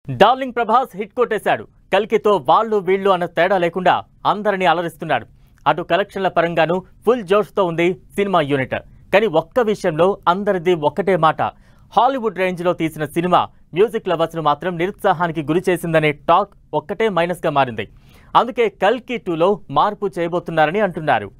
darling Prabhas hit కొట్టేశాడు కల్కితో వాళ్ళు వీళ్ళు అన్న తేడా లేకుండా అందరినీ అలరిస్తున్నాడు అటు కలెక్షన్ల పరంగానూ ఫుల్ జోష్తో ఉంది సినిమా యూనిట్ కానీ ఒక్క విషయంలో అందరిది ఒక్కటే మాట హాలీవుడ్ రేంజ్లో తీసిన సినిమా మ్యూజిక్ లవర్స్ను మాత్రం నిరుత్సాహానికి గురి చేసిందనే టాక్ ఒక్కటే మైనస్గా మారింది అందుకే కల్కి టూలో మార్పు చేయబోతున్నారని అంటున్నారు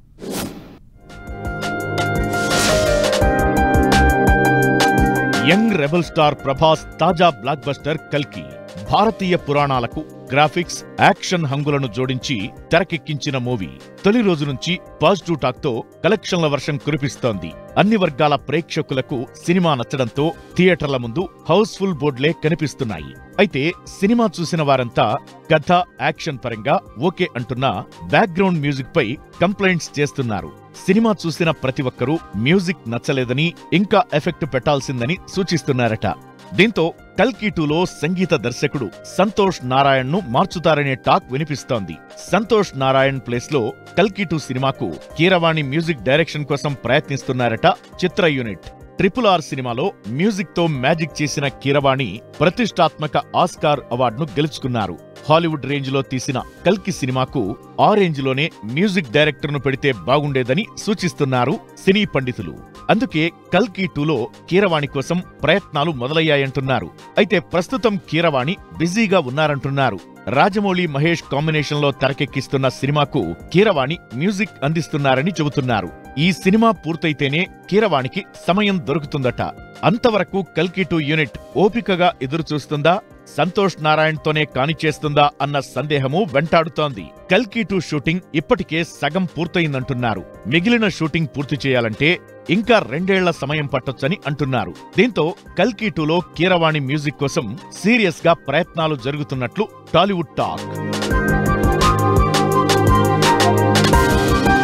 యంగ్ రెబల్ స్టార్ ప్రభాస్ తాజా బ్లాక్ బస్టర్ కల్కి భారతీయ పురాణాలకు గ్రాఫిక్స్ యాక్షన్ హంగులను జోడించి తెరకెక్కించిన మూవీ తొలి రోజు నుంచి పాజిటివ్ టాక్ తో కలెక్షన్ల వర్షం కురిపిస్తోంది అన్ని వర్గాల ప్రేక్షకులకు సినిమా నచ్చడంతో థియేటర్ల ముందు హౌస్ఫుల్ బోర్డులే కనిపిస్తున్నాయి అయితే సినిమా చూసిన వారంతా కథ యాక్షన్ పరంగా ఓకే అంటున్నా బ్యాక్గ్రౌండ్ మ్యూజిక్ పై కంప్లైంట్స్ చేస్తున్నారు సినిమా చూసిన ప్రతి ఒక్కరూ మ్యూజిక్ నచ్చలేదని ఇంకా ఎఫెక్ట్ పెట్టాల్సిందని సూచిస్తున్నారట దీంతో కల్కి టూలో సంగీత దర్శకుడు సంతోష్ నారాయణ్ ను మార్చుతారనే టాక్ వినిపిస్తోంది సంతోష్ నారాయణ్ ప్లేస్ లో కల్కి టూ సినిమాకు కీరవాణి మ్యూజిక్ డైరెక్షన్ కోసం ప్రయత్నిస్తున్నారట చిత్ర యూనిట్ ట్రిపుల్ ఆర్ సినిమాలో మ్యూజిక్ తో మ్యాజిక్ చేసిన కీరవాణి ప్రతిష్టాత్మక ఆస్కార్ అవార్డును గెలుచుకున్నారు హాలీవుడ్ రేంజ్ లో తీసిన కల్కి సినిమాకు ఆ రేంజ్ లోనే మ్యూజిక్ డైరెక్టర్ ను పెడితే బాగుండేదని సూచిస్తున్నారు సినీ పండితులు అందుకే కల్కి టూలో కీరవాణి కోసం ప్రయత్నాలు మొదలయ్యాయంటున్నారు అయితే ప్రస్తుతం కీరవాణి బిజీగా ఉన్నారంటున్నారు రాజమౌళి మహేష్ కాంబినేషన్ లో తెరకెక్కిస్తున్న సినిమాకు కీరవాణి మ్యూజిక్ అందిస్తున్నారని చెబుతున్నారు ఈ సినిమా పూర్తయితేనే కీరవాణికి సమయం దొరుకుతుందట అంతవరకు కల్కి టూ యూనిట్ ఓపికగా ఎదురుచూస్తుందా సంతోష్ నారాయణ్ తోనే కానిచేస్తుందా అన్న సందేహము వెంటాడుతోంది కల్కి టూ షూటింగ్ ఇప్పటికే సగం పూర్తయిందంటున్నారు మిగిలిన షూటింగ్ పూర్తి చేయాలంటే ఇంకా రెండేళ్ల సమయం పట్టొచ్చని అంటున్నారు దీంతో కల్కి టూలో కీరవాణి మ్యూజిక్ కోసం సీరియస్ గా ప్రయత్నాలు జరుగుతున్నట్లు టాలీవుడ్ టాక్